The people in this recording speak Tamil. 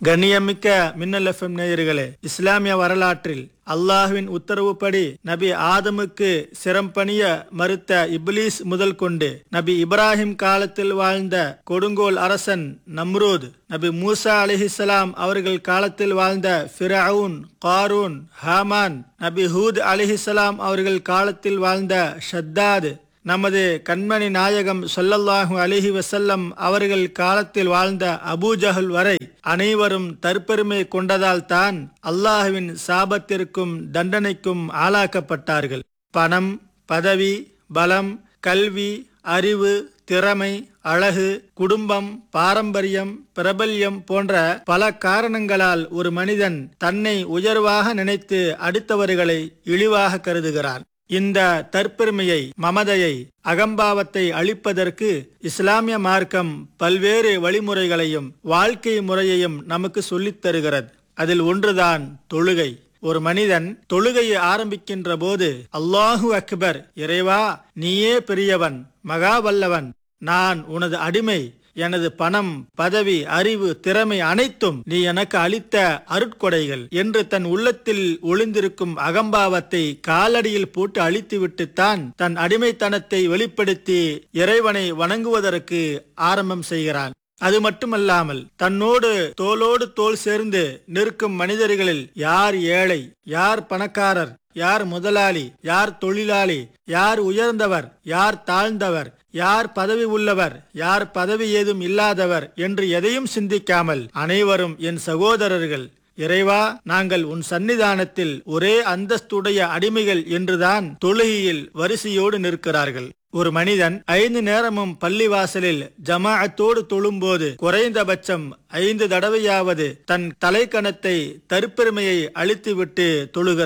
கண்ணியமிக்க மின்னல் எஃப்எம் நேயர்களே இஸ்லாமிய வரலாற்றில் அல்லாஹ்வின் உத்தரவுப்படி நபி ஆதமுக்கு சிரம்பணிய மறுத்த இப்லீஸ் முதல் கொண்டு நபி இப்ராஹிம் காலத்தில் வாழ்ந்த கொடுங்கோல் அரசன் நம்ரூத் நபி மூசா அலிஹிஸ்லாம் அவர்கள் காலத்தில் வாழ்ந்த ஃபிரவுன் காரூன் ஹாமான் நபி ஹூத் அலிஹிஸ்லாம் அவர்கள் காலத்தில் வாழ்ந்த ஷத்தாத் நமது கண்மணி நாயகம் சொல்லல்லாஹு அலிஹி வசல்லம் அவர்கள் காலத்தில் வாழ்ந்த அபூஜஹல் வரை அனைவரும் தற்பெருமை கொண்டதால் தான் அல்லாஹுவின் சாபத்திற்கும் தண்டனைக்கும் ஆளாக்கப்பட்டார்கள் பணம் பதவி பலம் கல்வி அறிவு திறமை அழகு குடும்பம் பாரம்பரியம் பிரபல்யம் போன்ற பல காரணங்களால் ஒரு மனிதன் தன்னை உயர்வாக நினைத்து அடுத்தவர்களை இழிவாக கருதுகிறான் இந்த தற்பெருமையை மமதையை அகம்பாவத்தை அழிப்பதற்கு இஸ்லாமிய மார்க்கம் பல்வேறு வழிமுறைகளையும் வாழ்க்கை முறையையும் நமக்கு சொல்லித் தருகிறது அதில் ஒன்றுதான் தொழுகை ஒரு மனிதன் தொழுகையை ஆரம்பிக்கின்ற போது அல்லாஹு அக்பர் இறைவா நீயே பெரியவன் மகா வல்லவன் நான் உனது அடிமை எனது பணம் பதவி அறிவு திறமை அனைத்தும் நீ எனக்கு அளித்த அருட்கொடைகள் என்று தன் உள்ளத்தில் ஒளிந்திருக்கும் அகம்பாவத்தை காலடியில் போட்டு அழித்துவிட்டுத்தான் தன் அடிமைத்தனத்தை வெளிப்படுத்தி இறைவனை வணங்குவதற்கு ஆரம்பம் செய்கிறான் அது மட்டுமல்லாமல் தன்னோடு தோளோடு தோல் சேர்ந்து நிற்கும் மனிதர்களில் யார் ஏழை யார் பணக்காரர் யார் முதலாளி யார் தொழிலாளி யார் உயர்ந்தவர் யார் தாழ்ந்தவர் யார் பதவி உள்ளவர் யார் பதவி ஏதும் இல்லாதவர் என்று எதையும் சிந்திக்காமல் அனைவரும் என் சகோதரர்கள் இறைவா நாங்கள் உன் சன்னிதானத்தில் ஒரே அந்தஸ்துடைய அடிமைகள் என்றுதான் தொழுகையில் வரிசையோடு நிற்கிறார்கள் ஒரு மனிதன் ஐந்து நேரமும் பள்ளிவாசலில் ஜமாஅத்தோடு தொழும்போது குறைந்தபட்சம் ஐந்து தடவையாவது தன் தலைக்கணத்தை தற்பெருமையை அழித்துவிட்டு தொழுகிறார்